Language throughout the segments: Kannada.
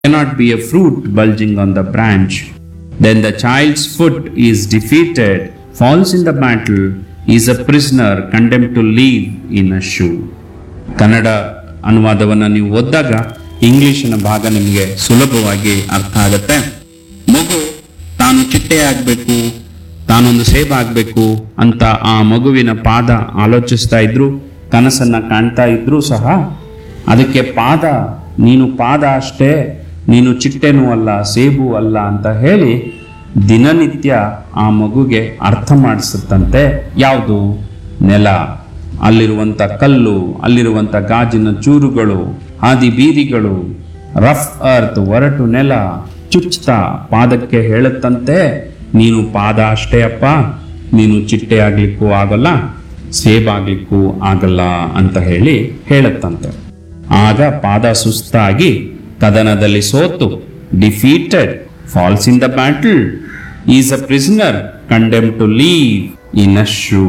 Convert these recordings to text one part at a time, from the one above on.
cannot be a fruit bulging on the branch. Then the child's foot is defeated, falls in the battle, is a prisoner condemned to live in a shoe. Kannada ಅನುವಾದವನ್ನು ನೀವು ಓದಿದಾಗ ಇಂಗ್ಲಿಷಿನ ಭಾಗ ನಿಮಗೆ ಸುಲಭವಾಗಿ ಅರ್ಥ ಆಗುತ್ತೆ ಮಗು ತಾನು ಚಿಟ್ಟೆ ಆಗಬೇಕು ತಾನೊಂದು ಸೇಬ್ ಆಗಬೇಕು ಅಂತ ಆ ಮಗುವಿನ ಪಾದ ಆಲೋಚಿಸ್ತಾ ಇದ್ರು ಕನಸನ್ನ ಕಾಣ್ತಾ ಇದ್ರು ಸಹ ಅದಕ್ಕೆ ಪಾದ ನೀನು ಪಾದ ಅಷ್ಟೇ ನೀನು ಚಿಟ್ಟೆನೂ ಅಲ್ಲ ಸೇಬು ಅಲ್ಲ ಅಂತ ಹೇಳಿ ದಿನನಿತ್ಯ ಆ ಮಗುಗೆ ಅರ್ಥ ಮಾಡಿಸುತ್ತಂತೆ ಯಾವುದು ನೆಲ ಅಲ್ಲಿರುವಂಥ ಕಲ್ಲು ಅಲ್ಲಿರುವಂಥ ಗಾಜಿನ ಚೂರುಗಳು ಹಾದಿ ಬೀದಿಗಳು ರಫ್ ಅರ್ತ್ ಒರಟು ನೆಲ ಚುಚ್ತಾ ಪಾದಕ್ಕೆ ಹೇಳುತ್ತಂತೆ ನೀನು ಪಾದ ಅಷ್ಟೇ ಅಪ್ಪ ನೀನು ಚಿಟ್ಟೆ ಆಗ್ಲಿಕ್ಕೂ ಆಗಲ್ಲ ಸೇಬಾಗ್ಲಿಕ್ಕೂ ಆಗಲ್ಲ ಅಂತ ಹೇಳಿ ಹೇಳುತ್ತಂತೆ ಆಗ ಪಾದ ಸುಸ್ತಾಗಿ ಕದನದಲ್ಲಿ ಸೋತು defeated falls in the battle is a prisoner condemn to live in a shoe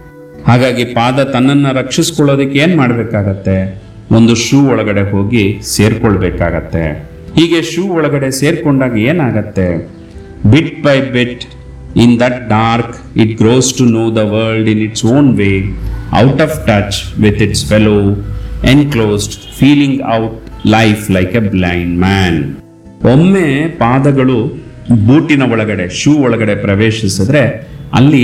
ಹಾಗಾಗಿ ಪಾದ ತನ್ನನ್ನ ರಕ್ಷಿಸ್ಕೊಳ್ಳೋದಕ್ಕೆ ಏನ್ ಮಾಡ್ಬೇಕಾಗತ್ತೆ ಒಂದು ಶೂ ಒಳಗಡೆ ಹೋಗಿ ಸೇರ್ಕೊಳ್ಬೇಕಾಗತ್ತೆ ಹೀಗೆ ಶೂ ಒಳಗಡೆ ಸೇರ್ಕೊಂಡಾಗ ಏನಾಗತ್ತೆ bit by bit in that dark it grows to know the world in its own way out of touch with its fellow enclosed feeling out life like a blind man ಒಮ್ಮೆ ಪಾದಗಳು ಬೂಟಿನ ಒಳಗಡೆ ಶೂ ಒಳಗಡೆ ಪ್ರವೇಶಿಸಿದ್ರೆ ಅಲ್ಲಿ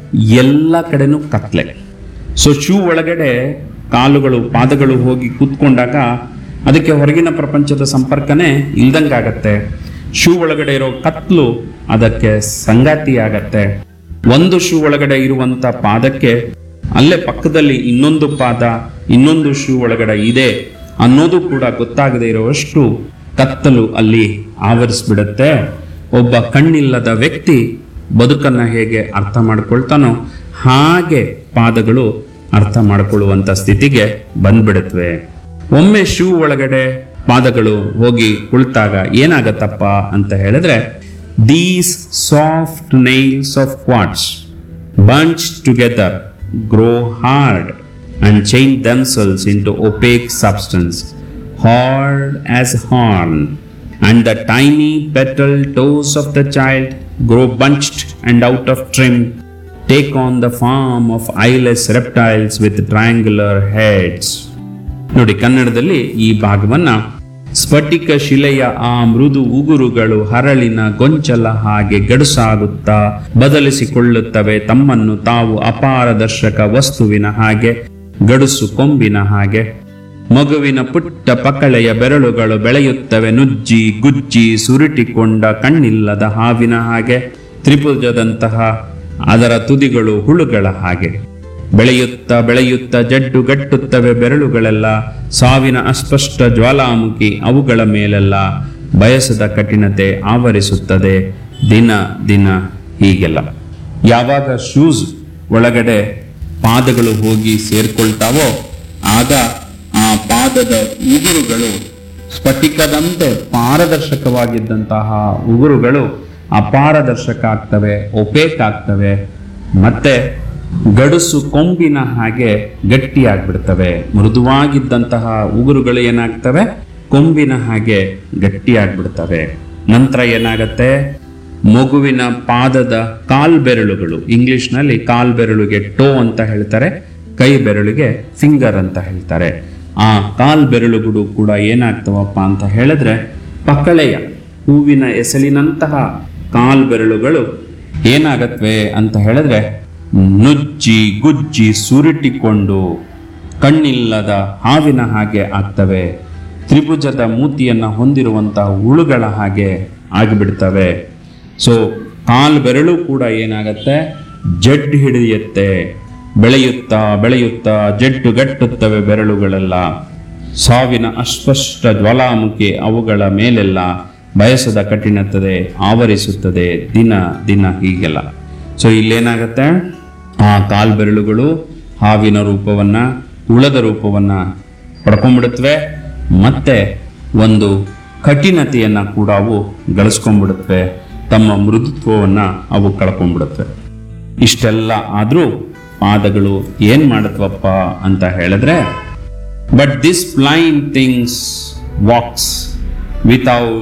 ಎಲ್ಲ ಕಡೆನೂ ಕತ್ಲೆ ಸೊ ಶೂ ಒಳಗಡೆ ಕಾಲುಗಳು ಪಾದಗಳು ಹೋಗಿ ಕೂತ್ಕೊಂಡಾಗ ಅದಕ್ಕೆ ಹೊರಗಿನ ಪ್ರಪಂಚದ ಸಂಪರ್ಕನೇ ಇಲ್ದಂಗಾಗತ್ತೆ ಶೂ ಒಳಗಡೆ ಇರೋ ಕತ್ಲು ಅದಕ್ಕೆ ಸಂಗಾತಿ ಆಗತ್ತೆ ಒಂದು ಶೂ ಒಳಗಡೆ ಇರುವಂತ ಪಾದಕ್ಕೆ ಅಲ್ಲೇ ಪಕ್ಕದಲ್ಲಿ ಇನ್ನೊಂದು ಪಾದ ಇನ್ನೊಂದು ಶೂ ಒಳಗಡೆ ಇದೆ ಅನ್ನೋದು ಕೂಡ ಗೊತ್ತಾಗದೇ ಇರುವಷ್ಟು ಕತ್ತಲು ಅಲ್ಲಿ ಆವರಿಸ್ಬಿಡುತ್ತೆ ಒಬ್ಬ ಕಣ್ಣಿಲ್ಲದ ವ್ಯಕ್ತಿ ಬದುಕನ್ನ ಹೇಗೆ ಅರ್ಥ ಮಾಡ್ಕೊಳ್ತಾನೋ ಹಾಗೆ ಪಾದಗಳು ಅರ್ಥ ಮಾಡ್ಕೊಳ್ಳುವಂತ ಸ್ಥಿತಿಗೆ ಬಂದ್ಬಿಡುತ್ತವೆ ಒಮ್ಮೆ ಶೂ ಒಳಗಡೆ ಪಾದಗಳು ಹೋಗಿ ಕುಳಿತಾಗ ಏನಾಗತ್ತಪ್ಪ ಅಂತ ಹೇಳಿದ್ರೆ these soft nails of quartz bunched together grow hard and change themselves into opaque substance, hard as horn, and the tiny petal toes of the child grow bunched and out of trim, take on the form of eyeless reptiles with triangular heads. ನೋಡಿ ಕನ್ನಡದಲ್ಲಿ ಈ ಭಾಗವನ್ನ ಸ್ಫಟಿಕ ಶಿಲೆಯ ಆ ಮೃದು ಉಗುರುಗಳು ಹರಳಿನ ಗೊಂಚಲ ಹಾಗೆ ಗಡುಸಾಗುತ್ತಾ ಬದಲಿಸಿಕೊಳ್ಳುತ್ತವೆ ತಮ್ಮನ್ನು ತಾವು ಅಪಾರದರ್ಶಕ ವಸ್ತುವಿನ ಹಾಗೆ ಗಡುಸು ಕೊಂಬಿನ ಹಾಗೆ ಮಗುವಿನ ಪುಟ್ಟ ಪಕಳೆಯ ಬೆರಳುಗಳು ಬೆಳೆಯುತ್ತವೆ ನುಜ್ಜಿ ಗುಜ್ಜಿ ಸುರುಟಿಕೊಂಡ ಕಣ್ಣಿಲ್ಲದ ಹಾವಿನ ಹಾಗೆ ತ್ರಿಭುಜದಂತಹ ಅದರ ತುದಿಗಳು ಹುಳುಗಳ ಹಾಗೆ ಬೆಳೆಯುತ್ತಾ ಬೆಳೆಯುತ್ತಾ ಜಡ್ಡು ಗಟ್ಟುತ್ತವೆ ಬೆರಳುಗಳೆಲ್ಲ ಸಾವಿನ ಅಸ್ಪಷ್ಟ ಜ್ವಾಲಾಮುಖಿ ಅವುಗಳ ಮೇಲೆಲ್ಲ ಬಯಸದ ಕಠಿಣತೆ ಆವರಿಸುತ್ತದೆ ದಿನ ದಿನ ಹೀಗೆಲ್ಲ ಯಾವಾಗ ಶೂಸ್ ಒಳಗಡೆ ಪಾದಗಳು ಹೋಗಿ ಸೇರ್ಕೊಳ್ತಾವೋ ಆಗ ಆ ಪಾದದ ಉಗುರುಗಳು ಸ್ಫಟಿಕದಂತೆ ಪಾರದರ್ಶಕವಾಗಿದ್ದಂತಹ ಉಗುರುಗಳು ಅಪಾರದರ್ಶಕ ಆಗ್ತವೆ ಒಪೇಕ್ ಆಗ್ತವೆ ಮತ್ತೆ ಗಡುಸು ಕೊಂಬಿನ ಹಾಗೆ ಗಟ್ಟಿಯಾಗ್ಬಿಡ್ತವೆ ಮೃದುವಾಗಿದ್ದಂತಹ ಉಗುರುಗಳು ಏನಾಗ್ತವೆ ಕೊಂಬಿನ ಹಾಗೆ ಗಟ್ಟಿಯಾಗ್ಬಿಡ್ತವೆ ನಂತರ ಏನಾಗತ್ತೆ ಮಗುವಿನ ಪಾದದ ಕಾಲ್ ಬೆರಳುಗಳು ಇಂಗ್ಲಿಷ್ನಲ್ಲಿ ಕಾಲ್ ಬೆರಳುಗೆ ಟೋ ಅಂತ ಹೇಳ್ತಾರೆ ಕೈ ಬೆರಳಿಗೆ ಫಿಂಗರ್ ಅಂತ ಹೇಳ್ತಾರೆ ಆ ಕಾಲ್ ಬೆರಳುಗಳು ಕೂಡ ಏನಾಗ್ತವಪ್ಪ ಅಂತ ಹೇಳಿದ್ರೆ ಪಕಳೆಯ ಹೂವಿನ ಎಸಲಿನಂತಹ ಕಾಲ್ ಬೆರಳುಗಳು ಏನಾಗತ್ವೆ ಅಂತ ಹೇಳಿದ್ರೆ ನುಜ್ಜಿ ಗುಜ್ಜಿ ಸುರುಟಿಕೊಂಡು ಕಣ್ಣಿಲ್ಲದ ಹಾವಿನ ಹಾಗೆ ಆಗ್ತವೆ ತ್ರಿಭುಜದ ಮೂತಿಯನ್ನು ಹೊಂದಿರುವಂತಹ ಹುಳುಗಳ ಹಾಗೆ ಆಗಿಬಿಡ್ತವೆ ಸೊ ಕಾಲ್ ಬೆರಳು ಕೂಡ ಏನಾಗತ್ತೆ ಜಡ್ ಹಿಡಿಯುತ್ತೆ ಬೆಳೆಯುತ್ತಾ ಬೆಳೆಯುತ್ತಾ ಜಡ್ಡು ಗಟ್ಟುತ್ತವೆ ಬೆರಳುಗಳೆಲ್ಲ ಸಾವಿನ ಅಸ್ಪಷ್ಟ ಜ್ವಾಲಾಮುಖಿ ಅವುಗಳ ಮೇಲೆಲ್ಲ ಬಯಸದ ಕಠಿಣತೆ ಆವರಿಸುತ್ತದೆ ದಿನ ದಿನ ಹೀಗೆಲ್ಲ ಸೊ ಇಲ್ಲೇನಾಗತ್ತೆ ಆ ಕಾಲ್ ಬೆರಳುಗಳು ಹಾವಿನ ರೂಪವನ್ನ ಹುಳದ ರೂಪವನ್ನ ಪಡ್ಕೊಂಡ್ಬಿಡುತ್ತವೆ ಮತ್ತೆ ಒಂದು ಕಠಿಣತೆಯನ್ನ ಕೂಡ ಅವು ಗಳಿಸ್ಕೊಂಡ್ಬಿಡುತ್ತವೆ ತಮ್ಮ ಮೃದುತ್ವವನ್ನ ಅವು ಕಳ್ಕೊಂಡ್ಬಿಡುತ್ತವೆ ಇಷ್ಟೆಲ್ಲ ಆದ್ರೂ ಪಾದಗಳು ಏನ್ ಮಾಡುತ್ತವಪ್ಪ ಅಂತ ಹೇಳಿದ್ರೆ but this blind things walks without